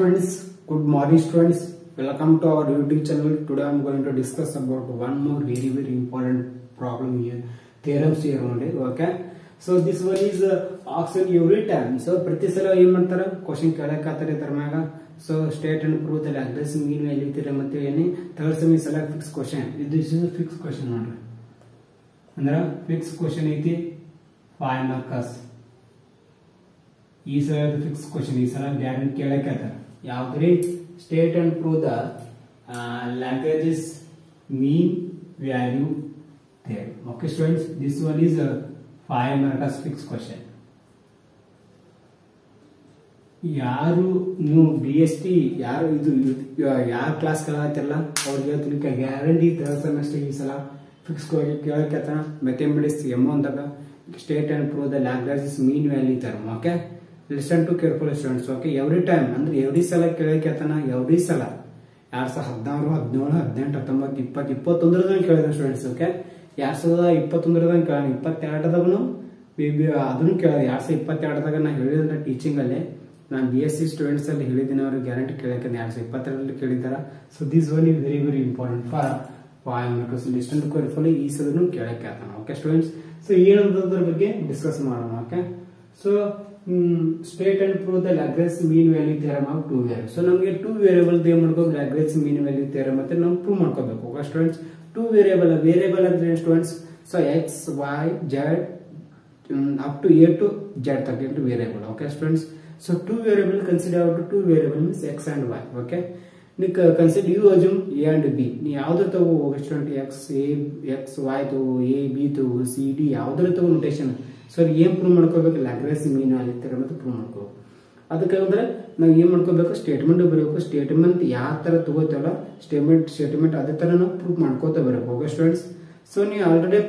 friends, good morning students. Welcome to our YouTube channel. Today I am going to discuss about one more very very important problem here. Theorems here only. Okay. So this one is uh, asked every time. So ಪ್ರತಿ ಸಲ ಏನ್ ಮಾಡ್ತಾರ question ಕೇಳಕ್ಕಾತಾರೆ ಇದ್ರ ಮ್ಯಾಗ so state and prove the ಅಡ್ರೆಸ್ mean value ತೀರ ಮತ್ತೆ ಏನಿ ಥರ್ಡ್ ಸೆಮಿ ಸಲ ಫಿಕ್ಸ್ ಕ್ವಶನ್ ಇದು ಇಸ್ ಫಿಕ್ಸ್ ಕ್ವಶನ್ ನೋಡ್ರಿ ಅಂದ್ರ ಫಿಕ್ಸ್ ಕ್ವಶನ್ ಐತಿ ಫೈವ್ ಮಾರ್ಕಸ್ ಈ ಸಲ ಫಿಕ್ಸ್ ಕ್ವಶನ್ ಈ ಸಲ ಗ್ಯಾರಂಟಿ ಕೇಳಕ್ಕೆ ಯಾವ್ದ್ರಿ ಸ್ಟೇಟ್ ಅಂಡ್ ಪ್ರೂವ್ ದ ಲ್ಯಾಂಗ್ವೇಜಸ್ mean value theory okay students this one is five marks fix question ಯಾರು ನೀವು ಬಿ ಎಸ್ ಟಿ ಯಾರು ಇದು ಯಾರು ಕ್ಲಾಸ್ ಕೇಳತ್ತಿರಲ್ಲ ಅವ್ರಿಗೆ ಹೇಳ್ತೀನಿ ಗ್ಯಾರಂಟಿ ಥರ್ಡ್ ಸೆಮೆಸ್ಟರ್ ಈ ಸಲ ಫಿಕ್ಸ್ ಕೇಳಕ್ಕೆ ಮೆಥಮೆಟಿಕ್ಸ್ ಎಮ್ ಅಂದಾಗ ಸ್ಟೇಟ್ ಅಂಡ್ ಪ್ರೂವ್ ದ ಲ್ಯಾಂಗ್ವೇಜಸ್ mean value theorem okay listen to careful students okay every time ಅಂದ್ರೆ ಎವ್ರಿ ಸಲ ಕೇಳಕ್ಕೆತನ ಎವ್ರಿ ಸಲ ಎರಡ್ ಸಾವಿರದ ಹದಿನಾರು ಹದಿನೇಳು ಹದಿನೆಂಟು ಹತ್ತೊಂಬತ್ತು ಇಪ್ಪತ್ತು ಇಪ್ಪತ್ತೊಂದರದಾಗ ಕೇಳಿದ ಸ್ಟೂಡೆಂಟ್ಸ್ ಓಕೆ ಎರಡ್ ಸಾವಿರದ ಇಪ್ಪತ್ತೊಂದರದಾಗ ಕೇಳ ಇಪ್ಪತ್ತೆರಡದಾಗೂ ಬಿ ಬಿ ಅದನ್ನು ಕೇಳಿದೆ ಎರಡ್ ಸಾವಿರದ ಇಪ್ಪತ್ತೆರಡದಾಗ ನಾ ಹೇಳಿದ್ರೆ ಟೀಚಿಂಗ್ ಅಲ್ಲಿ ನಾನು ಬಿ ಎಸ್ ಸಿ ಸ್ಟೂಡೆಂಟ್ಸ್ ಅಲ್ಲಿ ಹೇಳಿದ್ದೀನಿ ಅವ್ರಿಗೆ ಗ್ಯಾರಂಟಿ ಕೇಳಕ್ಕೆ ಎರಡ್ ಸಾವಿರದ ಇಪ್ಪತ್ತೆರಡರಲ್ಲಿ ಕೇಳಿದಾರ so this one is very very important for five marks listen to careful ಈ ಸದನು ಕೇಳಕ್ಕೆ ಆತಾನ ಓಕೆ ಸ್ಟೂಡೆಂಟ್ಸ್ ಸೊ ಏನಂತದ್ರ ಬಗ್ಗೆ ಡಿಸ್ಕಸ್ ಮಾಡೋಣ okay so state and prove the Lagrange's mean value theorem of two variable so ನಮಗೆ two variable ಏನ್ ಮಾಡ್ಕೋಬೇಕು ಲ್ಯಾಗ್ರೇಸ್ ಮೀನ್ ವ್ಯಾಲ್ಯೂ ಥಿಯರಮ್ ಮತ್ತೆ ನಾವು ಪ್ರೂವ್ ಮಾಡ್ಕೋಬೇಕು okay students two variable variable ಅಂದ್ರೆ students so x Y z up to a to z ತಗೊಂಡು variable okay students so two variable consider out two variable means x and y okay ನೀವು consider you assume a and b ನೀವು ಯಾವ್ದು ತಗೋ student x a x y ತಗೋ a b ತಗೋ c d ಯಾವ್ದ್ರ ತಗೋ notation so ಏನ್ prove ಮಾಡ್ಕೋಬೇಕು ಲ್ಯಾಗ್ರೇಸ್ ಮೀನ್ ಅಲ್ಲಿರ್ತಾರೆ ಮತ್ತೆ ಪ್ರೂವ್ ಮಾಡ್ಕೋಬೇಕು ಅದಕ್ಕೆ ಅಂದ್ರೆ ನಾವು ಏನ್ ಮಾಡ್ಕೋಬೇಕು ಸ್ಟೇಟ್ಮೆಂಟ್ ಬರಬೇಕು ಸ್ಟೇಟ್ಮೆಂಟ್ ಯಾವ ತರ ತಗೋತೇವಲ್ಲ ಸ್ಟೇಟ್ಮೆಂಟ್ ಸ್ಟೇಟ್ಮೆಂಟ್ ಅದೇ ತರ ನಾವು ಪ್ರೂವ್ ಮಾಡ್ಕೋತಾ ಬರಬೇಕು ಓಕೆ ಸ್ಟೂಡೆಂಟ್ಸ್ ಸೊ ನೀವು ಆಲ್ರೆಡಿ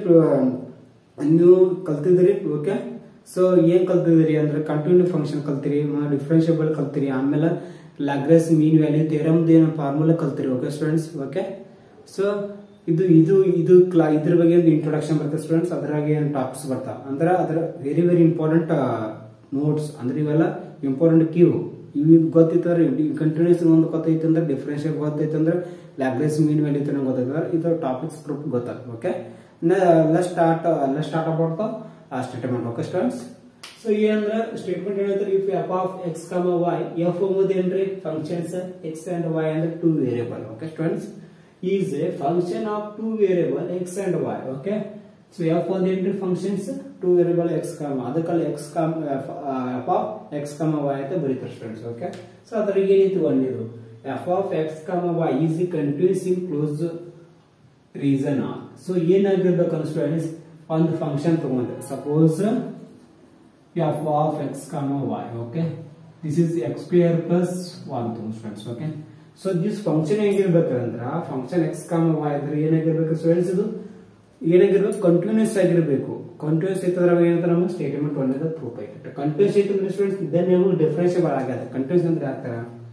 ನೀವು ಕಲ್ತಿದ್ರಿ ಓಕೆ ಸೊ ಏನ್ ಕಲ್ತಿದ್ರಿ ಅಂದ್ರೆ ಕಂಟಿನ್ಯೂ ಫಂಕ್ಷನ್ ಕಲ್ತಿರಿ ಡಿಫ್ರೆನ್ಷಿಯಬಲ್ ಕಲ್ತಿರಿ ಆಮೇಲೆ ಲ್ಯಾಗ್ರೇಸ್ ಮೀನ್ ವ್ಯಾಲ್ಯೂ ಥಿಯರಮ್ದು ಏನೋ ಫಾರ್ಮುಲಾ ಕಲ್ತಿರಿ ಓಕೆ ಸ್ಟೂಡೆಂಟ್ಸ್ ಓಕೆ ಸೊ ಇದು ಇದು ಇದು ಕ್ಲಾ ಇದ್ರ ಬಗ್ಗೆ ಒಂದು ಇಂಟ್ರೊಡಕ್ಷನ್ ಬರುತ್ತೆ ಸ್ಟೂಡೆಂಟ್ಸ್ ಅದ್ರಾಗ ಏನು ಟಾಪಿಕ್ಸ್ ಬರ್ತಾವ ಅಂದ್ರೆ ಅದ್ರ ವೆರಿ ವೆರಿ ಇಂಪಾರ್ಟೆಂಟ್ ನೋಟ್ಸ್ ಅಂದ್ರೆ ಇವೆಲ್ಲ ಇಂಪಾರ್ಟೆಂಟ್ ಕ್ಯೂ ಇವು ಗೊತ್ತಿತ್ತಂದ್ರೆ ಕಂಟಿನ್ಯೂಸ್ ಒಂದು ಗೊತ್ತೈತೆ ಅಂದ್ರೆ ಡಿಫ್ರೆನ್ಷಿಯಲ್ ಗೊತ್ತೈತೆ ಅಂದ್ರೆ ಲ್ಯಾಗ್ರೇಸ್ ಮೀನ್ ವ್ಯಾಲ್ಯೂ ತರ ಗೊತ್ತೈತೆ ಇದು ಟಾಪಿಕ್ಸ್ ಗ್ರೂಪ್ ಗೊತ್ತಾಗ okay let start let start about ಆ ಸ್ಟೇಟ್ಮೆಂಟ್ ಓಕೆ ಸ್ಟೂಡೆಂಟ್ಸ್ ಸೊ ಏನಂದ್ರ ಸ್ಟೇಟ್ಮೆಂಟ್ ಹೇಳ್ತಾರೆ if f of X comma y f ಎಂಬುದು ಏನ್ರಿ ಫಂಕ್ಷನ್ಸ್ ಎಕ್ಸ್ ಅಂಡ್ ವೈ ಅಂದ್ರೆ two variable okay students is a function of two variable x and y okay so f ಒಂದು ಏನ್ರಿ functions two variable x comma ಅದಕ್ಕಲ್ಲಿ x comma f of X comma y ಅಂತ ಬರೀತಾರೆ students okay so ಅದ್ರಿಗೆ ಏನಿತ್ತು ಒಂದಿದು f of X comma y is continuous in close region on so ಏನಾಗಿರ್ಬೇಕು students ಒಂದು ಫಂಕ್ಷನ್ ತಗೊಂಡ್ರೆ suppose f of X comma y okay this is x square plus one ತಗೊಂಡು students okay so this function ಹೆಂಗಿರ್ಬೇಕಂದ್ರ function x comma y ಅಂದ್ರೆ ಏನಾಗಿರ್ಬೇಕು students ಇದು ಏನಾಗಿರ್ಬೇಕು continuous ಆಗಿರ್ಬೇಕು ಕಂಟಿನ್ಯೂಸ್ ಐತದ್ರಾಗ ಏನಂತ ನಮಗೆ ಸ್ಟೇಟ್ಮೆಂಟ್ ಒಂದೇ ಪ್ರೂಫ್ ಐತೆ ಕಂಟಿನ್ಯೂಸ್ ಐತೆ ಅಂದ್ರೆ ಸ್ಟೂಡೆಂಟ್ಸ್ ಇದನ್ನ ನೀವು ಡಿಫ್ರೆನ್ಷಿಯಬಲ್ ಆಗ್ಯದ ಕಂಟಿನ್ಯೂಸ್ ಅಂದ್ರೆ ಆಗ್ತಾರ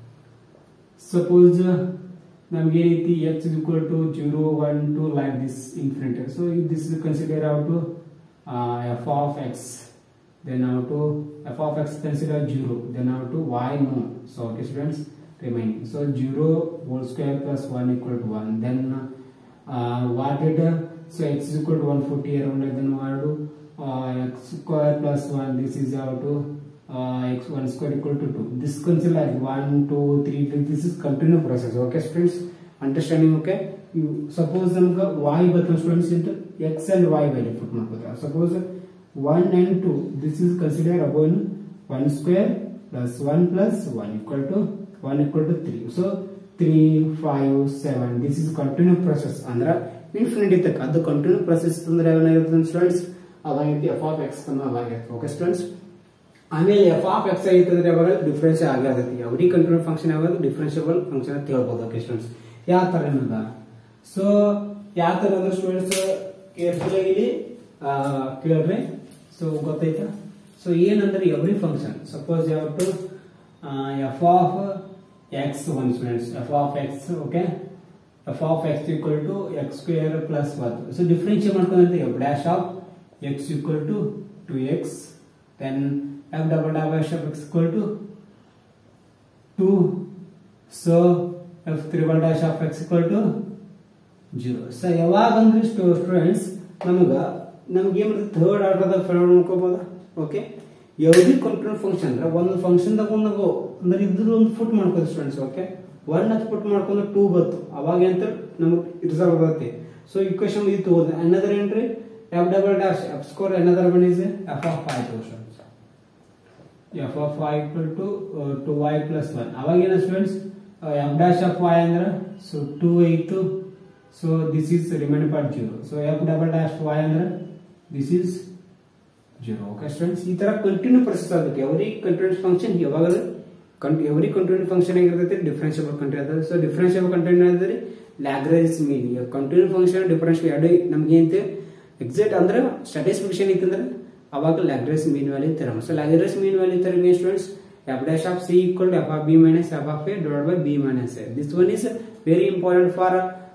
ಸಪೋಸ್ ನಮ್ಗೆ ಏನೈತಿ x is equal to zero one to like this infinity so this is consider out to f of x then how to f of x consider 0 then how to y no so okay students remaining so 0 whole square plus 1 equal to 1 then uh, what did uh, so x is equal to 140 around it then what do uh, x square plus 1 this is how to uh, x 1 square equal to 2 this consider like 1 2 3 this is continue process okay students understanding okay you suppose ನಮ್ಗೆ y ಬರ್ತದೆ students into x and y value put ಮಾಡ್ಕೋತಾರೆ suppose 1 and 2 this is considered above 1 square plus 1 plus 1 equal to 1 equal to 3 so 3 5 7 this is continuous process ಅಂದ್ರೆ infinity ತಕ್ಕ ಅದು continue process ಅಂದ್ರೆ ಏನಾಗಿರುತ್ತೆ students ಅದಾಗೈತಿ f of x ಅವಾಗಿರುತ್ತೆ okay students ಆಮೇಲೆ f of x ಆಗಿತ್ತಂದ್ರೆ ಅವಾಗ ಡಿಫ್ರೆನ್ಸ್ ಆಗತೈತಿ ಅವ್ರಿಗೆ ಕಂಟಿನ್ಯೂ ಫಂಕ್ಷನ್ ಯಾವಾಗ ಡಿಫ್ರೆನ್ಷಿಯಬಲ್ ಫಂಕ್ಷನ್ ಅಂತ ಹೇಳ್ಬೋದು ಓಕೆ ಸ್ಟೂಡೆಂಟ್ಸ್ ಯಾವ ತರ ಏನದ ಸೊ ಯಾವ ತರ ಅಂದ್ರೆ ಸ್ಟೂಡೆಂಟ್ಸ್ ಕೇರ್ಫುಲ್ ಆಗಿ ಕೇಳ್ರಿ ಸೊ ಗೊತ್ತಾಯ್ತಾ ಸೊ ಏನಂದ್ರೆ ಎವ್ರಿ ಫಂಕ್ಷನ್ ಸಪೋಸ್ ಯಾವ to f of x one students F of x okay f of x equal to x square plus one so differentiate ಮಾಡ್ಕೊಂಡ್ರೆ f dash of x equal to two x then f double double of x equal to two so f triple dash of x equal to zero so ಯಾವಾಗ ಅಂದ್ರೆ students ನಮ್ಗ ನಮ್ಗೆ ಏನ್ third order ಫೆನೋಡ್ ಮಾಡ್ಕೋಬೋದ okay every control function ಅಂದ್ರೆ ಒಂದು function ತಗೊಂಡು ಅಂದ್ರೆ ಇದ್ರ ಒಂದು ಫುಟ್ ಮಾಡ್ಕೋದು ಸ್ಟೂಡೆಂಟ್ಸ್ ಓಕೆ ಒನ್ ಹತ್ತು ಫುಟ್ ಮಾಡ್ಕೊಂಡು ಟೂ ಬತ್ತು ಅವಾಗ ಅಂತ ನಮಗೆ ರಿಸಲ್ಟ್ ಬರುತ್ತೆ ಸೊ ಇಕ್ವೇಶನ್ ಇದು ತಗೋದು ಅನದರ್ ಏನ್ರಿ f double dash f score another one is f of i students F of i equal to two y plus one ಅವಾಗ ಏನ students f dash of y ಅಂದ್ರೆ ಸೊ ಟೂ ಇತ್ತು so this is remind part zero so f double dash y ಅಂದ್ರೆ this is zero okay students ಈ ತರ continue process ಆಗುತ್ತೆ every continuous function ಯಾವಾಗಲೂ every continue function ಆಗಿರ್ತೈತೆ differentiable continue ಅದ so differentiable continue ಅಂದ್ರೆ Lagrange mean continue function differential ಎರಡು ನಮ್ಗೆ ಏಂತ ಎಕ್ಸಾಕ್ಟ್ ಅಂದ್ರೆ ಸ್ಟಾಟಿಸ್ಫಿಕೇಶನ್ ಇತ್ತಂದ್ರೆ ಅವಾಗ ಲ್ಯಾಗ್ರೇಜ್ ಮೀನ್ ವ್ಯಾಲ್ಯೂ ತರ ಸೊ ಲ್ಯಾಗ್ರೇಜ್ ಮೀನ್ ವ್ಯಾಲ್ಯೂ ತರ mean students f dash of c equal to f of b minus f of a divided by b minus a. This one is very important for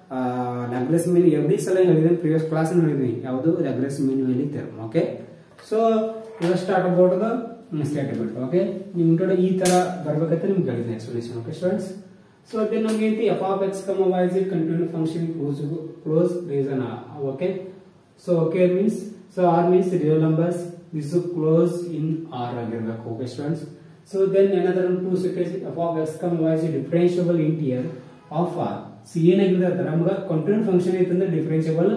uh, Laplace mean every ಸಲ ಹೇಳಿದ್ರೆ previous class ಹೇಳಿದ್ವಿ ಯಾವುದು Laplace mean value theorem okay so ಇವಾಗ start about the statement okay ನಿಮ್ಗೆ ಈ ತರ ಬರ್ಬೇಕಂತ ನಿಮ್ಗೆ ಹೇಳಿದ್ದೆ ಎಕ್ಸ್ಪ್ಲನೇಷನ್ ಓಕೆ ಸ್ಟೂಡೆಂಟ್ಸ್ ಸೊ ಅದೇ ನಮ್ಗೆ ಏನಂತ f of X comma y is continue function close close region okay so okay means so R means real numbers this close in R ಆಗಿರ್ಬೇಕು okay students So then another two seconds f of x come y is a differentiable integer of r. So ಏನಾಗಿರ್ತದೆ ನಮ್ಗೆ continue function ಐತಂದ್ರೆ differentiable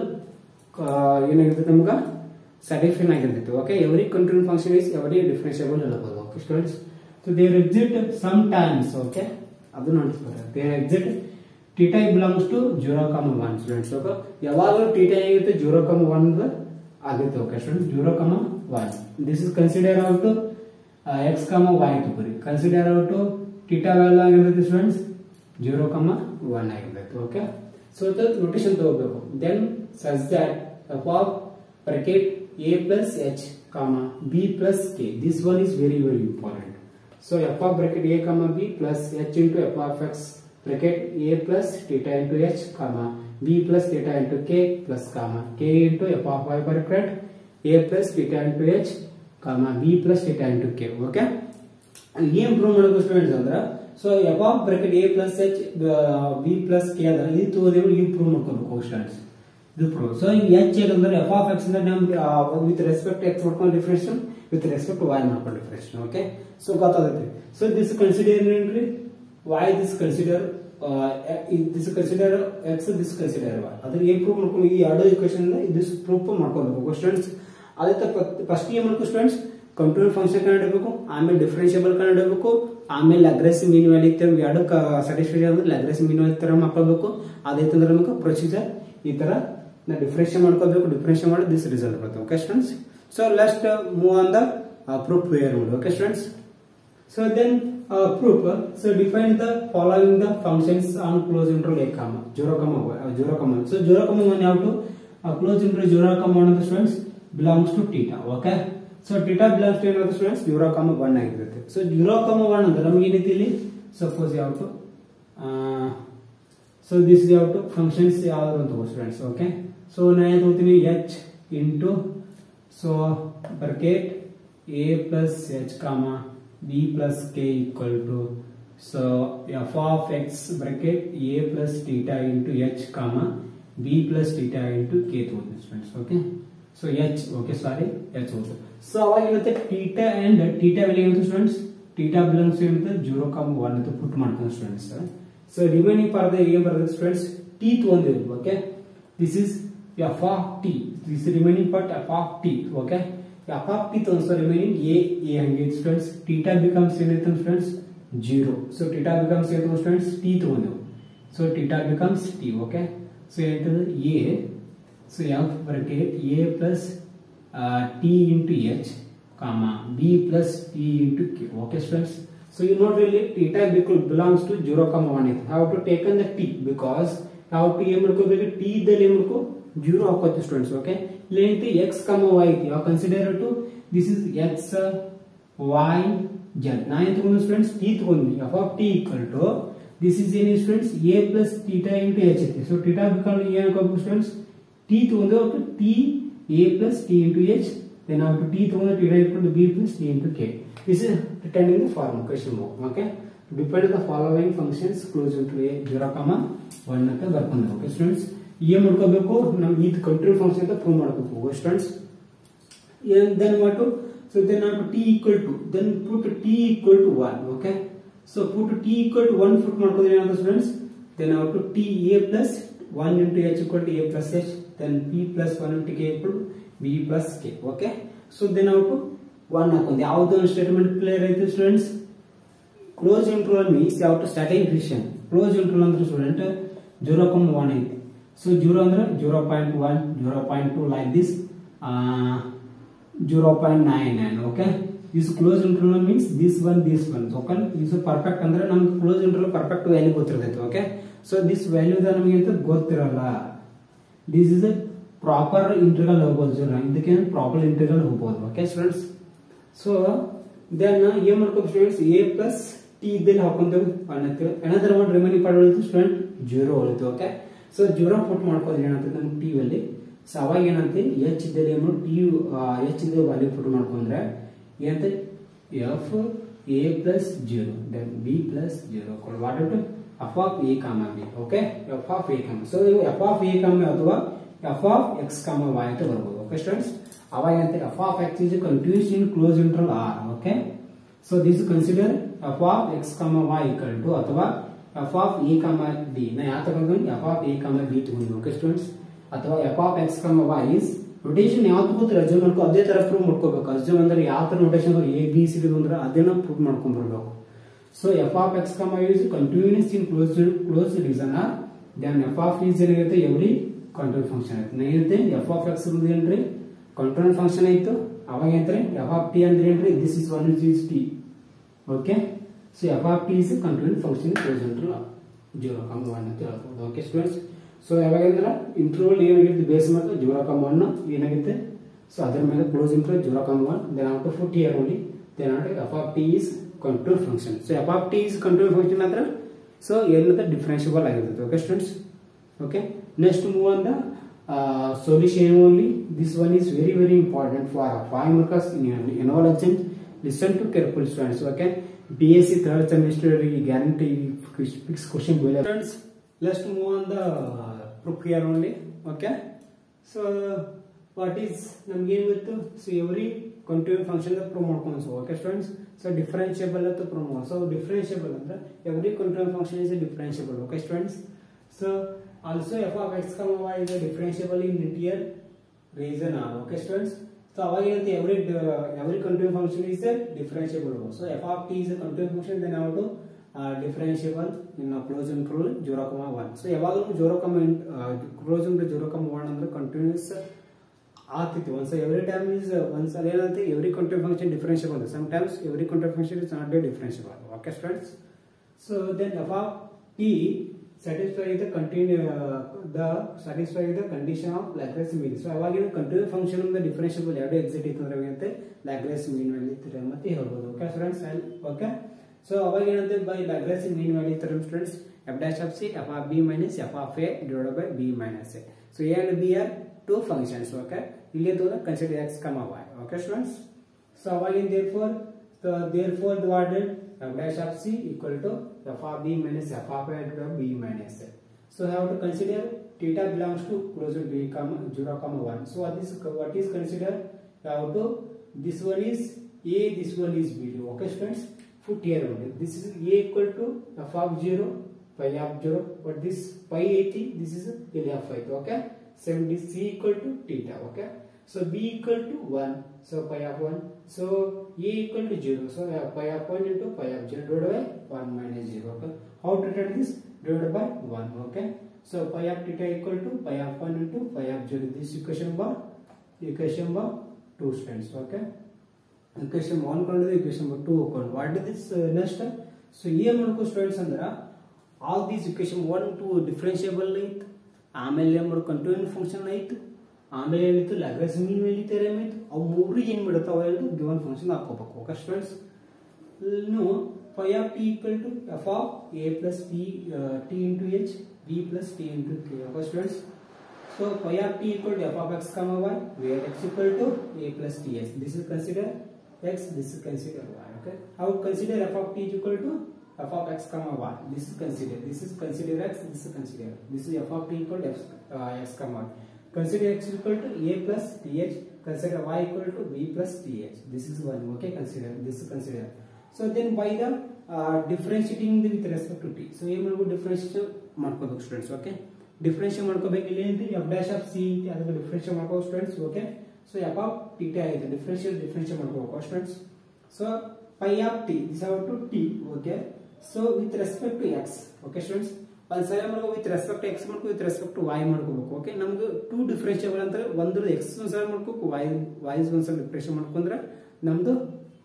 ಏನಾಗಿರ್ತದೆ ನಮ್ಗೆ satisfying ಆಗಿರ್ತೈತೆ okay every continue function is every differentiable ಹೇಳ್ಬೋದು okay students so there exist some times okay ಅದು ನೋಡ್ತಾರೆ there exist theta belongs to zero comma one students okay ಯಾವಾಗಲೂ ಟಿಟೈ ಆಗಿರುತ್ತೆ ಜೀರೋ ಕಮ್ ಒನ್ ಆಗುತ್ತೆ okay students zero comma one this is consider out x comma y ತಗೋರಿ consider out theta value ಆಗಿರ್ತೈತೆ students zero comma one ಆಗಿರ್ತೈತೆ okay so notation ತಗೋಬೇಕು then such that f of bracket A plus H comma B plus k this one is very very important so F of bracket a comma B plus H into F of x bracket A plus theta into h comma B plus theta into K plus comma k into F of y bracket A plus theta into h comma B plus theta into k okay ಏನ್ prove ಮಾಡಬೇಕು students ಅಂದ್ರೆ so F of bracket A plus H B plus k ಅದ ಇದು ತಗೋದೇವು ಈ prove ಮಾಡ್ಕೋಬೇಕು students ಇದು prove so h ಏನಂದ್ರೆ ಎಫ್ ಆಫ್ ಎಕ್ಸ್ ಅಂದ್ರೆ ನಮ್ಗೆ ವಿತ್ ರೆಸ್ಪೆಕ್ಟ್ ಎಕ್ಸ್ ಮಾಡ್ಕೊಂಡು ಡಿಫ್ರೆನ್ಷನ್ ವಿತ್ ರೆಸ್ಪೆಕ್ಟ್ ವೈ ಮಾಡ್ಕೊಂಡು ಡಿಫ್ರೆನ್ಷನ್ ಓಕೆ ಸೊ ಗೊತ್ತಾಗುತ್ತೆ ಸೊ ದಿಸ್ ಕನ್ಸಿಡರ್ ಏನ್ರಿ y this consider this consider x this consider y ಅದ್ರ ಏನ್ ಪ್ರೂವ್ ಮಾಡ್ಕೊಂಡು ಈ ಎರಡು ಇಕ್ವೇಶನ್ ದಿಸ್ ಪ್ರೂಫ್ ಮಾಡ್ಕೋಬೇಕು ಸ್ಟೂಡೆಂಟ್ಸ್ ಅದೇ ಫಸ್ಟ್ ಏನ್ ಮಾಡ್ಕೋ ಸ್ಟೂಡೆಂಟ್ಸ್ ಕಂಟ್ರೋಲ್ ಫಂಕ್ಷನ್ ಕಂಡಿಡಬೇಕು ಆಮೇಲೆ ಡಿಫರೆನ್ಷಿಯಬಲ್ ಕಂಡಿಡಬೇಕು ಆಮೇಲೆ ಅಗ್ರೆಸಿವ್ ಮೀನ್ ವ್ಯಾಲ್ಯೂ ತರ ಎರಡು ಸ್ಯಾಟಿಸ್ಫೈ ಆದ್ರೆ ಅಗ್ರೆಸಿವ್ ಮೀನ್ ವ್ಯಾಲ್ಯೂ ತರ ಮಾಡ್ಕೋಬೇಕು ಅದೈತಂದ್ರೆ ನಮಗೆ ಪ್ರೊಸೀಜರ್ ಈ ತರ ನಾ ಡಿಫ್ರೆನ್ಷಿಯಲ್ ಮಾಡ್ಕೋಬೇಕು ಡಿಫ್ರೆನ್ಷಿಯಲ್ ಮಾಡಿ ದಿಸ್ ರಿಸಲ್ಟ್ ಬರುತ್ತೆ okay students so last move on the proof where ಮಾಡಿ okay students so then proof so define the following the functions on close interval a comma zero comma zero comma so zero comma one ಯಾವ್ದು close interval zero comma one ಅಂತ students belongs to theta okay so theta belongs to ಏನಂತ students 0 comma 1 ಆಗಿರುತ್ತೆ so 0 comma 1 ಅಂದ್ರೆ ನಮಗೆ ಏನೈತಿ ಇಲ್ಲಿ suppose ಯಾವುದು so this ಯಾವುದು ಫಂಕ್ಷನ್ಸ್ ಯಾವ್ದು ಅಂತ ಸ್ಟೂಡೆಂಟ್ಸ್ ಓಕೆ ಸೊ ನಾನು ಏನು ತಗೋತೀನಿ h into so bracket A plus H comma B plus K equal to so F of X bracket A plus theta into h comma B plus theta into k ತಗೋತೀನಿ students okay so h okay sorry h ಹೋಯ್ತು so ಅವಾಗ ಏನಾಗುತ್ತೆ theta and theta ಬೆಲೆ ಏನಂತ students theta belongs ಏನಂತ zero comma one ಅಂತ put ಮಾಡ್ಕೊಂಡು students so remaining part ಏನ್ ಬರ್ತದೆ ಸ್ಟೂಡೆಂಟ್ಸ್ ಟಿ ತಗೊಂಡಿವಿ okay this is f of t this remaining part f of t okay f of t ತಗೊಂಡ್ so remaining a a ಹಂಗೆ students theta becomes ಏನೈತೆ students zero so theta becomes ಏನು students t ತಗೊಂಡೆವು so theta becomes t okay so ಏನಂತಂದ್ರೆ a So f bracket a plus uh, t into h, comma b plus t into q. Okay, students. So you know really theta belongs to 0 comma 1 How to take on the t because how to ಏನ್ ಮಾಡ್ಕೋಬೇಕು t ದಲ್ಲಿ ಏನ್ ಮಾಡ್ಕೋ 0 ಹಾಕೋತಿ students okay ಇಲ್ಲಿ x comma y ಐತಿ ಯಾವ consider to this is x y z ನಾ ಏನ್ ತಗೊಂಡು ಸ್ಟೂಡೆಂಟ್ಸ್ t ತಗೊಂಡ್ವಿ f of t equal to this is ಏನು students a plus theta into h ಐತಿ ಸೊ theta become ಏನು ಹಾಕೋಬೇಕು ಸ್ಟೂಡೆಂಟ್ಸ್ t ತಗೊಂಡು ಅವತ್ತು t a plus t into h then ಅವತ್ತು t ತಗೊಂಡು t equal to b plus t into k this is returning the form question mark okay depend the following functions close into a zero comma one ಅಂತ ಬರ್ಕೊಂಡು okay students ಏನ್ ಮಾಡ್ಕೋಬೇಕು ನಮ್ಗೆ ಇದು control function ಅಂತ prove ಮಾಡ್ಬೇಕು okay students then what to so then I have t equal to then put t equal to 1 okay so put t equal to 1 put ಮಾಡ್ಕೋದ್ರೆ ಏನಾಗುತ್ತೆ students then I have to t a plus 1 into h equal to a plus h then p plus 1 into k equal to b plus k okay so then I have to 1 ಹಾಕೊಂಡೆ ಯಾವ್ದು ಒಂದು statement clear ಆಯ್ತು students close interval means ಯಾವ to starting decision close interval ಅಂದ್ರೆ student zero comma one ಐತಿ so zero ಅಂದ್ರೆ zero point one zero point two like this zero point nine nine okay this close interval means this one this one okay this perfect ಅಂದ್ರೆ ನಮ್ಗೆ close interval perfect value ಗೊತ್ತಿರ್ತೈತೆ okay so this value ನಮಗೆ ಅಂತ ಗೊತ್ತಿರಲ್ಲ this is A proper interval ಹೋಗ್ಬೋದು zero ಇದಕ್ಕೆ proper interval ಹೋಗ್ಬೋದು okay students so then ಏನ್ ಮಾಡ್ಬೇಕು ಸ್ಟೂಡೆಂಟ್ಸ್ ಎ ಪ್ಲಸ್ ಟಿ ಇದ್ದಲ್ಲಿ ಹಾಕೊಂತೇವೆ ಅನ್ನತ್ತೇವೆ ಏನಾದ್ರೂ ಒಂದು ರಿಮೈನಿಂಗ್ ಪಾರ್ಟ್ ಉಳಿತು ಸ್ಟೂಡೆಂಟ್ ಜೀರೋ ಉಳಿತು ಓಕೆ ಸೊ ಜೀರೋ ಪುಟ್ ಮಾಡ್ಕೋದ್ರೆ ಏನಾಗ್ತದೆ ನಮ್ಗೆ ಟಿ ಅಲ್ಲಿ ಸೊ ಅವಾಗ ಏನಂತೆ ಎಚ್ ಇದ್ದಲ್ಲಿ ಏನು ಟಿ ಎಚ್ ಇದ್ದಲ್ಲಿ ವ್ಯಾಲ್ಯೂ ಪುಟ್ ಮಾಡ್ಕೊಂಡ್ರೆ ಏನಂತೆ f a plus zero then b plus zero what to f of a comma b okay f of a comma so ಇವು ಎಫ್ ಆಫ್ ಎ ಕಾಮ ಅಥವಾ f of x comma y ಅಂತ ಬರ್ಬೋದು okay students ಅವಾಗ ಏನಂತೆ f of x is continuous in close interval R okay so this consider F of x comma y equal to ಅಥವಾ f of a comma b ನಾ ಯಾವ ತಗೊಂಡು f of a comma b ತಗೊಂಡು okay students ಅಥವಾ f of x comma y is rotation ಯಾವ್ದು ಗೊತ್ತಿಲ್ಲ ಅಜ್ಜಮ್ ಮಾಡ್ಕೊ ಅದೇ ತರ ಪ್ರೂವ್ ಮಾಡ್ಕೋಬೇಕು ಅಜ್ಜಮ್ ಅಂದ್ರೆ ಯಾವ ತರ rotation a B c d ಅಂದ್ರೆ ಅದನ್ನ ಪ್ರೂವ್ ಮಾಡ್ಕೊಂಡ್ ಬರ್ಬೇಕು so F of x comma is continuous in close close reason R then f of is ಏನಿರುತ್ತೆ ಎವ್ರಿ ಕಂಟ್ರೋಲ್ ಫಂಕ್ಷನ್ ಐತೆ ಏನಿರುತ್ತೆ ಎಫ್ ಆಫ್ ಎಕ್ಸ್ ಏನ್ರಿ ಕಂಟ್ರೋಲ್ ಫಂಕ್ಷನ್ ಆಯ್ತು ಅವಾಗ ಏನಂತಾರೆ ಎಫ್ ಆಫ್ ಟಿ ಅಂದ್ರೆ ಏನ್ರಿ this is one is t okay so F of t is control function close interval zero comma one ಅಂತ ಹೇಳ್ಬೋದು ಓಕೆ ಸ್ಟೂಡೆಂಟ್ಸ್ ಸೊ ಯಾವಾಗ ಅಂದ್ರೆ ಇಂಟರ್ವಲ್ ಏನಾಗಿರುತ್ತೆ ಬೇಸ್ ಮೇಲೆ ಜೀರೋ ಕಮ್ ಒನ್ ಏನಾಗುತ್ತೆ ಸೊ ಅದ್ರ ಮೇಲೆ close interval zero comma one then output here only then out f of t is control function so F of t is control function ಅಂದ್ರೆ so ಏನಂತ differentiable ಆಗಿರ್ತದೆ okay students okay next move on the uh, solution only this one is very very important for five markers in your annual exam listen to careful students okay bsc third semester guarantee fix question below students let's move on the uh, proof here only okay so what is ನಮ್ಗೆ ಏನು ಗೊತ್ತು so every continue function prove ಮಾಡ್ಕೊಂಡು so okay students so differentiable ಅಂತ prove ಮಾಡಿ so differentiable ಅಂದ್ರೆ every continue function is differentiable okay students so also f of x comma y is a differentiable in linear region r okay students so ಅವಾಗ ಏನಂತ every every continuous function is a differentiable so f of t is a continuous function then how to uh, differentiable in a closed interval 0 comma 1 so ಯಾವಾಗಲೂ 0 comma closed interval 0 comma 1 ಅಂದ್ರೆ continuous ಆಗ್ತಿತ್ತು once every time is uh, once ಅದೇನಂತೆ every continuous function differentiable sometimes every continuous function is not a differentiable okay students so then f of t satisfy the continue uh, the satisfy the condition of Lagrange mean. So ಅವಾಗಿನ continue function ಇಂದ differentiable ಎರಡು exist ಇತ್ತು ಅಂದ್ರೆ ಏನಂತೆ ಲ್ಯಾಗ್ರೇಸ್ mean value theorem ಅಂತ ಹೇಳ್ಬೋದು okay friends okay so ಅವಾಗ ಏನಂತೆ by Lagrange mean value theorem students f dash of C F of B minus F of a divide by b minus a so a and b are two functions okay ಇಲ್ಲಿ ತೋರ consider x comma y okay students so ಅವಾಗಿನ therefore therefore divided f dash of c equal to f of b minus f of a to b minus a. So I have to consider theta belongs to close to b comma 0 comma 1. So what is what is considered? I have to this one is a, this one is b. Okay, students. Put here only. This is a equal to f of 0, pi of 0. But this pi 80, this is L of 5. Okay. Same this c equal to theta. Okay. So b equal to 1. So pi of 1. So a equal to 0. So uh, pi of 1 into pi of 0 divided by 1 minus 0. Okay. How to write this? Divided by 1. Okay. So pi of theta equal to pi of 1 into pi of 0. This equation bar equation bar 2 stands. Okay. Equation 1 ಕೊಂಡು equation bar 2 ಕೊಂಡು. What is this uh, next? So ಏನು ಮಾಡ್ಕೋ ಸ್ಟೂಡೆಂಟ್ಸ್ ಅಂದ್ರೆ all these equation one two differentiable ಐತ್ ಆಮೇಲೆ ಏನು ಮಾಡ್ಕೊ ಕಂಟಿನ್ಯೂ ಫಂಕ್ಷನ್ ಐತು ಆಮೇಲೆ ಏನಿತ್ತು ಲ್ಯಾಗ್ರೇಸ್ ಮೀನ್ ಮೇಲೆ ಥಿಯರಮ್ ಐತು ಅವು ಮೂರು ಏನು ಬಿಡುತ್ತಾವ ಎರಡು ಗಿವನ್ ಫಂಕ್ಷನ್ ಹಾಕೋಬೇಕು ಓಕೆ ಸ್ಟೂಡೆಂಟ್ಸ್ ಇನ್ನು phi of T equal to f of A plus t t into H B plus t into k okay students so phi of T equal to f of X comma y where x equal to a plus t h this is consider x this is consider y okay how consider F of T equal to f of x comma y. This is consider. This is consider x. This is consider. This is f of t equal to f, uh, x comma y. Consider x equal to a plus th. Consider y equal to b plus th. This is one. Okay, consider. This is consider. So then by the uh, differentiating with respect to t. So ಏನು ಮಾಡ್ಬೋದು differentiate ಮಾಡ್ಕೋಬೇಕು students okay differentiate ಮಾಡ್ಕೋಬೇಕು ಇಲ್ಲಿ ಏನಿದೆ f dash of c ಅದಕ್ಕೆ differentiate ಮಾಡ್ಕೋಬೇಕು students okay so F of t ಆಗಿದೆ differentiate differentiate ಮಾಡ್ಕೋಬೇಕು students so pi of t this is to t okay so with respect to x okay students ಒಂದ್ ಸಲ ಮಾಡ್ಕೋ ವಿತ್ ರೆಸ್ಪೆಕ್ಟ್ ಟು ಎಕ್ಸ್ ಮಾಡ್ಕೋ with respect to y ಮಾಡ್ಕೋಬೇಕು okay ನಮ್ಗೆ two differentiable ಅಂತ ಒಂದು ಎಕ್ಸ್ ಒಂದ್ಸಲ ಮಾಡ್ಕೋಬೇಕು ವೈ ವೈಸ್ ಒಂದ್ಸಲ ಡಿಫ್ರೆನ್ಷಿಯೇಟ್ ಮಾಡ್ಕೊಂಡ್ರೆ ನಮ್ದು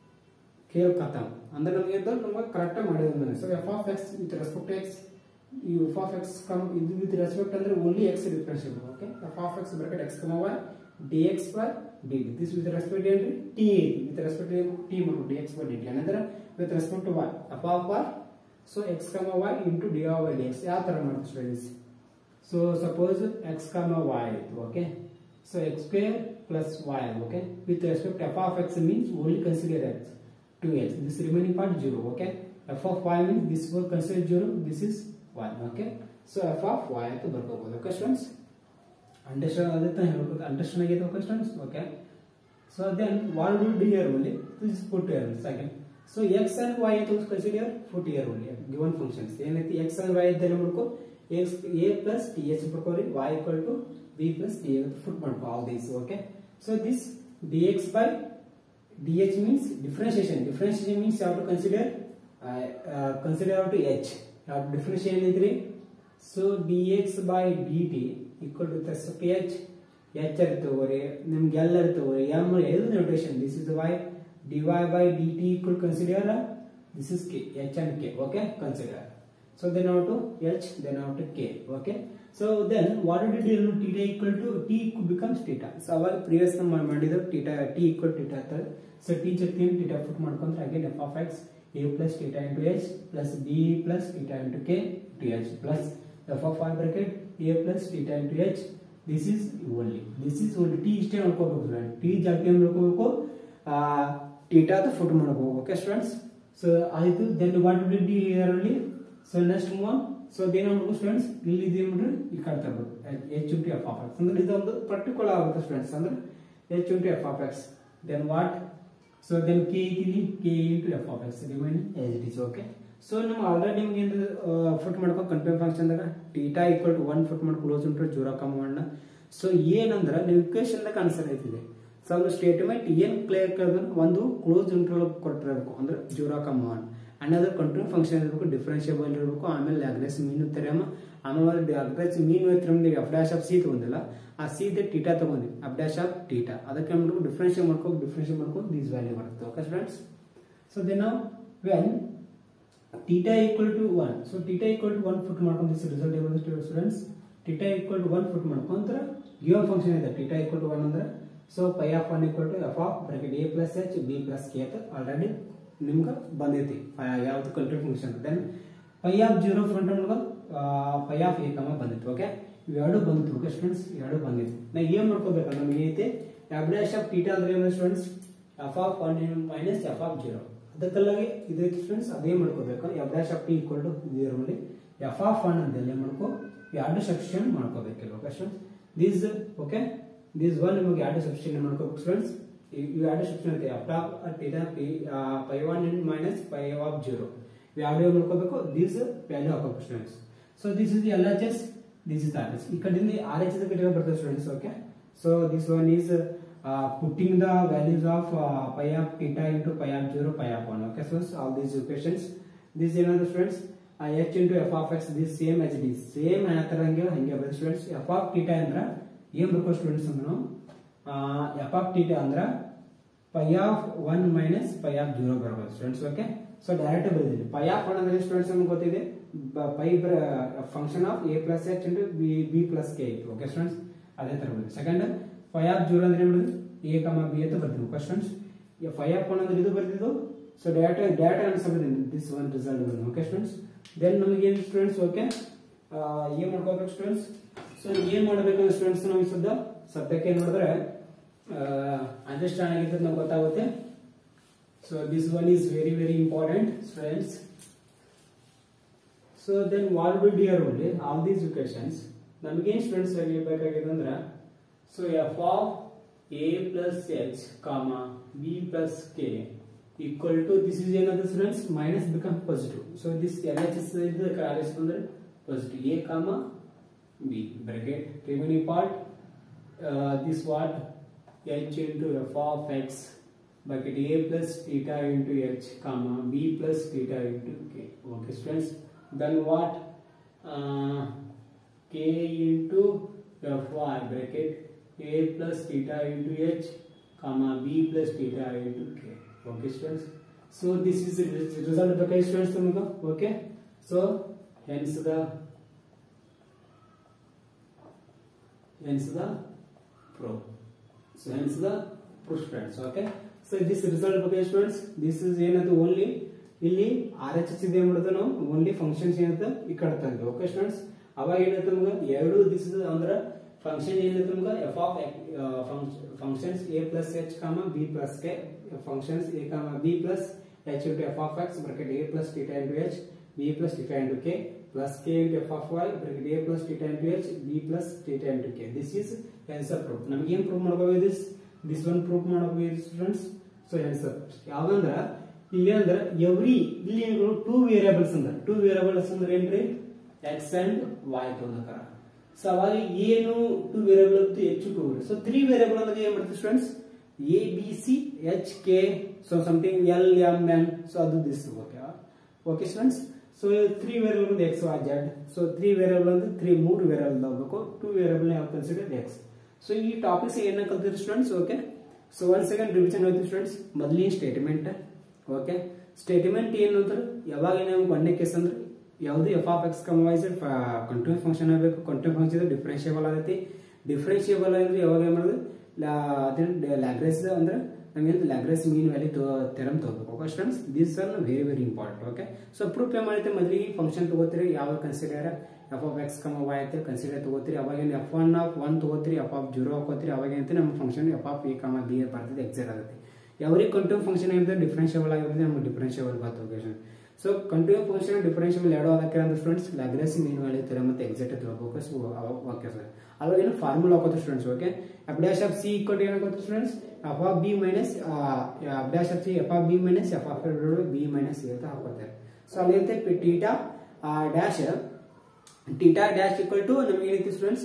ಕೇಳ್ ಖತಮ್ ಅಂದ್ರೆ ನಮಗೆ ಇದು ನಮಗೆ ಕರೆಕ್ಟ್ ಮಾಡಿದ್ರೆ so F of x with respect to x ಈ ಎಫ್ ಆಫ್ ಎಕ್ಸ್ ಕಮ್ ಇದು ವಿತ್ ರೆಸ್ಪೆಕ್ಟ್ ಅಂದ್ರೆ only x differentiable okay f of x bracket x comma y dx by dt this with respect to t with respect to t ಮರು dx by dt ಅಂದ್ರೆ with respect to y f of y so x comma y into dy by dx ಯಾವ ತರ ಮಾಡ್ತೀವಿ students so suppose x comma y okay so x square plus y okay with respect to f of x means only consider x 2x this remaining part 0 okay f of y means this will consider 0 this is 1 okay so f of y ಅಂತ ಬರ್ಕೋಬಹುದು okay students understand ಆಗುತ್ತೆ ಹೇಳ್ಬೇಕು understand ಆಗಿದೆ okay students okay so then what will do here only this put here second so x and y ಅಂತ consider put here only given functions ಏನೈತಿ x and y ಇದ್ದಲ್ಲಿ ಮಾಡ್ಕೋ x a plus t h ಬರ್ಕೋರಿ y equal to b plus t put ಮಾಡ್ಕೋ all these okay so this d x by d h means differentiation differentiation means ಯಾವ to consider consider ಯಾವ to H ಯಾವ differentiation ಐತ್ರಿ so d x by d t equal to plus p h h ಅಲ್ಲಿ ತಗೋರಿ ನಿಮ್ಗೆ ಎಲ್ಲರ ತಗೋರಿ m l notation this is y d y by d t equal consider this is k h and k okay consider so then out to h then out to k okay so then what did you theta equal to t becomes theta so ಅವಾಗ previous ಮಾಡಿದ್ರು theta t equal theta ಅಂತ so t ಜೊತೆ theta put ಮಾಡ್ಕೊಂಡ್ರೆ again f of x a plus theta into h plus b plus theta into k to h plus f of y bracket a plus theta into h this is only this is only t ಇಷ್ಟೇ ನೋಡ್ಕೋಬೇಕು student T ಜಾಸ್ತಿ ಏನು ನೋಡ್ಕೋಬೇಕು ಟೀಟಾದ put ಮಾಡ್ಕೋಬೇಕು okay students so ಆಯ್ತು then what will d here ಅಲ್ಲಿ so next move on so ಅದೇನು ಮಾಡ್ಬೇಕು ಸ್ಟೂಡೆಂಟ್ಸ್ ಇಲ್ಲಿ ಇದೆ ನೋಡ್ರಿ ಈ ಕಡೆ ತಗೋದು h into F of x ಅಂದ್ರೆ ಇದೊಂದು ಪರ್ಟಿಕ್ಯುಲರ್ ಆಗುತ್ತೆ ಸ್ಟೂಡೆಂಟ್ಸ್ ಅಂದ್ರೆ h into F of x then what so then k ಇಲ್ಲಿ k into F of x remain as it is okay so ನಮ್ಮ ಆಲ್ರೆಡಿ ನಿಮ್ಗೆ ಏನು ಫುಟ್ ಮಾಡ್ಕೊ ಕನ್ಫರ್ಮ್ ಫಂಕ್ಷನ್ದಾಗ theta equal to one put ಮಾಡಿ close into zero comma one so ಏನಂದ್ರೆ ನೀವು ಇಕ್ವೇಶನ್ದಾಗ ಆನ್ಸರ್ ಐತಿದೆ ಸೊ ಒಂದು ಸ್ಟೇಟ್ಮೆಂಟ್ ಏನ್ ಕ್ಲಿಯರ್ ಕೇಳಿದ್ರೆ ಒಂದು ಕ್ಲೋಸ್ ಇಂಟರ್ವಲ್ ಕೊಟ್ಟಿರಬೇಕು ಅಂದ್ರೆ ಜೂರ ಕಮ್ ಒನ್ ಅನ್ನೋದ್ರ ಕಂಟ್ರೋಲ್ ಫಂಕ್ಷನ್ ಇರಬೇಕು ಡಿಫ್ರೆನ್ಷಿಯಬಲ್ ಇರಬೇಕು ಆಮೇಲೆ ಲ್ಯಾಗ್ರೆಸ್ ಮೀನು ತೆರೆಮ ಆಮೇಲೆ ಲ್ಯಾಗ್ರೆಸ್ ಮೀನು ನಮ್ಗೆ ಎಫ್ ಡ್ಯಾಶ್ ಆಫ್ ಸಿ ತಗೊಂಡಿಲ್ಲ ಆ ಸಿ ಇದೆ ಟೀಟಾ ತಗೊಂಡಿ ಅಪ್ ಡ್ಯಾಶ್ ಆಫ್ ಟೀಟಾ ಅದಕ್ಕೆ ಮಾಡ್ಬೇಕು ಡಿಫ್ರೆನ್ಷಿಯಲ್ ಮಾಡ್ಕೋ ಡಿಫ್ರೆನ್ಷಿಯಲ್ ಮಾಡ್ಕೋ ದೀಸ್ ವ್ಯಾಲ್ಯೂ ಬರುತ್ತೆ ಓಕೆ ಸ್ಟೂಡೆಂಟ್ಸ್ ಸೊ ದೆನ್ ನಾವು when theta equal to 1 so theta equal to 1 foot ಮಾಡ್ಕೊಂಡು this result ಏನು ಬಂದಿದೆ students theta equal to 1 foot ಮಾಡ್ಕೊಂಡ್ರೆ given function ಇದೆ theta equal to 1 ಅಂದ್ರೆ so pi of 1 equal to f of bracket a plus h b plus k ಅಂತ already ನಿಮ್ಗೆ ಬಂದೈತಿ ಯಾವ್ದು control function then pi of 0 front ನಮ್ಗೆ pi of a ಕಮ ಬಂದಿತ್ತು ಓಕೆ ಇವೆರಡು ಬಂದಿತ್ತು ಓಕೆ ಸ್ಟೂಡೆಂಟ್ಸ್ ಎರಡು ಬಂದಿತ್ತು ನಾ ಏನ್ ಮಾಡ್ಕೋಬೇಕಲ್ಲ ನಮಗೆ ಐತೆ f dash of theta ಅಂದ್ರೆ ಏನು students f of 1 minus f of 0 ಅದಕ್ಕೆಲ್ಲಾಗಿ ಇದೈತಿ ಫ್ರೆಂಡ್ಸ್ ಅದೇ ಮಾಡ್ಕೋಬೇಕು F dash of T equal to ಇದರಲ್ಲಿ ಎಫ್ ಆಫ್ ಒನ್ ಅಂತೇಳಿ ಮಾಡ್ಕೋ ಎರಡು ಸಬ್ಸ್ಟಿಟ್ಯೂಷನ್ ಮಾಡ್ಕೋಬೇಕಿಲ್ಲ okay students this okay this one ನಿಮಗೆ ಎರಡು ಸಬ್ಸ್ಟಿಟ್ಯೂಷನ್ ಮಾಡ್ಕೋಬೇಕು ಸ್ಟೂಡೆಂಟ್ಸ್ ಇವು ಎರಡು ಸಬ್ಸ್ಟಿಟ್ಯೂಷನ್ ಐತೆ F of theta P pi one in minus pi of zero ಇವು ಯಾವ ಮಾಡ್ಕೋಬೇಕು ದಿಸ್ ವ್ಯಾಲ್ಯೂ ಹಾಕೋಬೇಕು students so this is L H S this is R H ಈ ಕಡೆಯಿಂದ ಆರ್ ಎಚ್ ಕಡೆ ಬರ್ತದೆ students okay so this one is uh, putting the values of uh, pi of theta into pi of 0 pi of 1 okay so all these equations this is another students uh, h into f of x this same as it is same ಆತರ ಹಂಗೆ ಹಂಗೆ ಬರುತ್ತೆ students f of theta ಅಂದ್ರ ಏನ್ ಬೇಕು students ಅಂದ್ರೆ ನಾವು f of theta ಅಂದ್ರ pi of 1 minus pi of 0 ಬರಬೇಕು ಸ್ಟೂಡೆಂಟ್ಸ್ ಓಕೆ ಸೊ ಡೈರೆಕ್ಟ್ ಬರೆದಿದೆ pi of 1 ಅಂದ್ರೆ ಸ್ಟೂಡೆಂಟ್ಸ್ ನಮ್ಗೆ ಗೊತ್ತಿದೆ pi function of a plus h into b b plus k okay students ಅದೇ ತರ ಬರುತ್ತೆ ಸೆಕೆಂಡ್ ಫೈ ಆಫ್ ಜೀರೋ ಅಂದ್ರೆ ಏನು ಎ ಕಮ ಬಿ ಅಂತ ಬರ್ತೀವಿ ಕ್ವಶನ್ಸ್ ಫೈ ಆಫ್ ಒನ್ ಅಂದ್ರೆ ಇದು ಬರ್ತಿದ್ದು so data data answer this one result ಬಂದು ಓಕೆ ಸ್ಟೂಡೆಂಟ್ಸ್ ದೆನ್ ನಮಗೆ ಏನು ಸ್ಟೂಡೆಂಟ್ಸ್ ಓಕೆ ಏನ್ ಮಾಡ್ಕೋಬೇಕು ಸ್ಟೂಡೆಂಟ್ಸ್ ಸೊ ಏನ್ ಮಾಡಬೇಕು ಸ್ಟೂಡೆಂಟ್ಸ್ ನಾವು ಈ ಸದ್ದ ಸದ್ಯಕ್ಕೆ ಏನ್ ಮಾಡಿದ್ರೆ ಅಂಡರ್ಸ್ಟ್ಯಾಂಡ್ ಆಗಿರ್ತದೆ ನಮ್ಗೆ ಗೊತ್ತಾಗುತ್ತೆ so this one is very very important students so then what will D R only all these equations ನಮಗೇನು ಸ್ಟೂಡೆಂಟ್ಸ್ ಬೇಕಾಗಿದೆ ಅಂದ್ರೆ so F of A plus H comma B plus K equal to this is ಏನದ students minus become positive so this L H S ಕಾರ್ಯಸ್ ಬಂದ್ರೆ positive A comma B bracket remaining part this what h into f of x bucket a plus theta into h comma b plus theta into k okay students then what uh, k into fy bracket a plus theta into h comma b plus theta into k okay students so this is the result of the students ನಮಗ okay so hence the hence the proof so hence the proof students okay so this result ಬಗ್ಗೆ students this is ಏನದು only ಇಲ್ಲಿ R H H ಇದೆ ಮಾಡೋದು ನಾವು only functions ಏನಂತ ಈ ಕಡೆ ತಂದ್ವಿ ಓಕೆ ಸ್ಟೂಡೆಂಟ್ಸ್ ಅವಾಗ ಏನಂತ ನಮ್ಗೆ ಎರಡು ದಿಸ್ ಅಂದ್ರೆ ಫಂಕ್ಷನ್ ಏನಂತ ನಮ್ಗೆ F of functions A plus H comma B plus K functions A comma B plus H into F of X bracket A plus theta into H B plus theta into K plus K into F of Y bracket A plus theta into H B plus theta into K this is answer proof ನಮ್ಗೆ ಏನ್ proof ಮಾಡಬೇಕು this this one proof ಮಾಡಬೇಕು students so answer ಯಾವಂದ್ರ ಇಲ್ಲಿ ಅಂದ್ರ every ಇಲ್ಲಿ two variables ಅಂದ್ರ two variables ಅಂದ್ರೆ ಏನ್ರಿ ಎಕ್ಸ್ ಅಂಡ್ ವೈ ತೊಗೊಂಡಕಾರ ಸೊ ಅವಾಗ ಏನು ಟೂ ವೇರಿಯಬಲ್ ಅಂತ ಹೆಚ್ಚು ಟೂ ಸೊ ತ್ರೀ ವೇರಿಯಬಲ್ ಅಂದ್ರೆ ಏನ್ ಮಾಡ್ತೀವಿ students A B C H K so something L M N so ಅದು this okay okay students so three variable ಅಂದ್ರೆ X Y Z so three variable ಅಂದ್ರೆ three ಮೂರು variable ಹೋಗ್ಬೇಕು two variable ಯಾವ consider X so ಈ topics ಏನ ಕಲ್ತಿರಿ students okay so one second revision ಹೋಯ್ತು ಸ್ಟೂಡೆಂಟ್ಸ್ ಮೊದಲಿನ ಸ್ಟೇಟ್ಮೆಂಟ್ ಓಕೆ ಸ್ಟೇಟ್ಮೆಂಟ್ ಏನು ಅಂದ್ರೆ ಯಾವಾಗ ನಮ್ಗೆ ಒಂದೇ ಕೇಸ್ ಅಂದ್ರೆ ಯಾವುದು F of X come wise continuous function ಆಗಬೇಕು ಕಂಟಿನ್ಯೂ ಫಂಕ್ಷನ್ ಡಿಫ್ರೆನ್ಷಿಯಬಲ್ ಆಗೈತಿ ಡಿಫ್ರೆನ್ಷಿಯಬಲ್ ಅಂದ್ರೆ ಯಾವಾಗ ಏನ್ ಮಾಡೋದು ಅದೇನು ಲ್ಯಾಗ್ರೇಸ್ ಅಂದ್ರೆ ನಮಗೆ ಲ್ಯಾಗ್ರೇಸ್ ಮೀನ್ ವ್ಯಾಲಿ ತೆರಮ್ ತಗೋಬೇಕು okay students this are very very important okay so proof ಏನ್ ಮಾಡೈತೆ ಮೊದಲಿಗೆ ಫಂಕ್ಷನ್ ತಗೋತೀರಿ ಯಾವ consider F of X comma Y ಐತೆ ಕನ್ಸಿಡರ್ ತಗೋತೀರಿ ಅವಾಗ ಏನು ಎಫ್ ಒನ್ ಆಫ್ ಒನ್ ತಗೋತೀರಿ ಎಫ್ ಆಫ್ ಜೀರೋ ಹಾಕೋತೀರಿ ಅವಾಗ ಏನಂತ ನಮ್ಮ function F of A comma B ಬರ್ತದೆ ಎಕ್ಸಾಕ್ಟ್ ಆಗುತ್ತೆ ಯಾವ್ರಿ ಕಂಟಿನ್ಯೂ ಫಂಕ್ಷನ್ ಏನಿದೆ ಡಿಫ್ರೆನ್ಷಿಯಬಲ್ ಆಗಿರುತ್ತೆ ನಮ್ಗೆ ಡಿಫ್ರೆನ್ಷಿಯಬಲ್ ಬರ್ತದೆ okay so continue function differential ಎರಡು ಅದಕ್ಕೆ ಅಂದ್ರೆ ಸ್ಟೂಡೆಂಟ್ಸ್ ಲ್ಯಾಗ್ರೇಸ್ ಮೀನ್ ವ್ಯಾಲ್ಯೂ ತರ ಮತ್ತೆ ಎಕ್ಸಾಕ್ಟ್ ತಿಳ್ಬೇಕು ಸೊ ಓಕೆ ಸರ್ ಅವಾಗ ಏನು ಫಾರ್ಮುಲಾ ಹಾಕೋದು students okay F dash of C equal ಏನಾಗುತ್ತೆ students F of B minus F dash of C F of B minus F of B minus ಅಂತ ಹಾಕೋತಾರೆ so ಅಲ್ಲಿ ಇರುತ್ತೆ theta dash theta dash equal to ನಮಗೆ ಏನೈತಿ students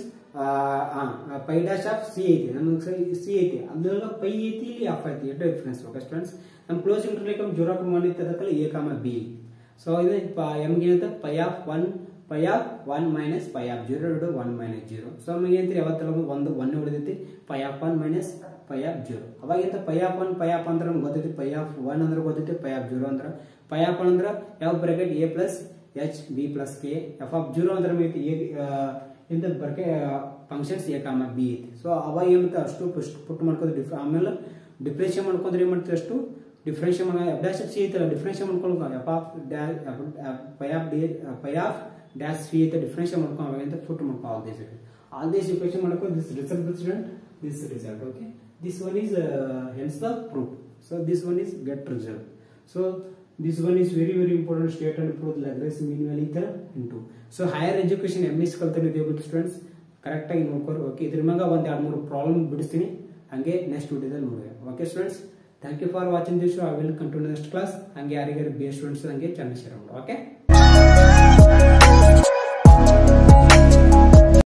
pi dash of C ಐತಿ ನಮಗೆ C ಐತಿ ಅದ್ರೊಳಗ ಪೈ ಐತಿ ಇಲ್ಲಿ ಎಫ್ ಐತಿ ಎರಡು ಡಿಫ್ರೆನ್ಸ್ ಓಕೆ ಸ್ಟೂಡೆಂಟ್ಸ್ ನಮ್ಮ ಕ್ಲೋಸ್ ಇಂಟರ್ಲೇಕಮ್ ಜೀರೋ ಕಮ್ ಒನ್ ಇತ್ತು ಅದಕ್ಕಲ್ಲ ಎ ಕಾಮ ಬಿ ಸೊ ಇದು ಎಮ್ಗೆ ಏನಂತ pi of one pi of one minus pi of zero ಎರಡು ಒನ್ ಮೈನಸ್ ಜೀರೋ ಸೊ ನಮಗೆ ಏನಂತ ಯಾವತ್ತಲ್ಲ ಒಂದು ಒನ್ ಉಳಿದೈತಿ pi of one minus pi of zero ಅವಾಗ ಎಂತ pi of one pi of ಅಂದ್ರೆ ನಮ್ಗೆ ಗೊತ್ತೈತಿ ಪೈ ಆಫ್ ಒನ್ ಅಂದ್ರೆ ಗೊತ್ತೈತಿ ಪೈ ಆಫ್ ಜೀರೋ ಅಂದ್ರೆ ಪೈ ಆಫ್ ಒನ್ ಅಂದ್ರೆ ಯಾವ bracket A plus H B plus K F of zero ಅಂದ್ರೆ ನಮಗೆ ಇಂದ ಬರ್ಕೆ ಫಂಕ್ಷನ್ಸ್ ಎ ಕಾಮ ಬಿ ಐತಿ ಸೊ ಅವಾಗ ಏಮಂತ ಅಷ್ಟು ಪುಸ್ಟ್ ಪುಟ್ ಮಾಡ್ಕೋದು ಡಿಫ್ ಆಮೇಲೆ ಡಿಫ್ರೆನ್ಷಿಯೇಟ್ ಮಾಡ್ಕೊಂಡ್ರೆ ಏನ್ ಮಾಡ್ತೀವಿ ಅಷ್ಟು ಡಿಫ್ರೆನ್ಷಿಯೇಟ್ ಮಾಡಿ ಎಫ್ ಡ್ಯಾಶ್ ಸಿ ಐತಲ್ಲ ಡಿಫ್ರೆನ್ಷಿಯೇಟ್ ಮಾಡ್ಕೊಂಡು F of dash pi of D pi of dash C ಐತೆ ಡಿಫ್ರೆನ್ಷಿಯೇಟ್ ಮಾಡ್ಕೊಂಡು ಅವಾಗ ಅಂತ ಪುಟ್ ಮಾಡ್ಕೊ all this all this equation ಮಾಡ್ಕೊ this result student this result okay this one is hence the proof so this one is get result so this one is very very important state and proof Lagrange mean value ತರ into so higher education M S ಕಲ್ತಾರೆ ಇದೆ students correct ಆಗಿ ನೋಡ್ಕೊರಿ okay ಇದ್ರ ಮ್ಯಾಗ ಒಂದ್ ಎರಡು ಮೂರು problem ಬಿಡಿಸ್ತೀನಿ ಹಂಗೆ ನೆಕ್ಸ್ಟ್ ವಿಡಿಯೋದಲ್ಲಿ ನೋಡುವೆ okay students thank you for watching this I will continue next class ಹಂಗೆ ಯಾರಿಗಾರು ಬಿ ಸ್ಟೂಡೆಂಟ್ಸ್ ಹಂಗೆ ಚೆನ್ನಾಗಿ ಶೇರ್ ಮಾಡಿ ಓಕೆ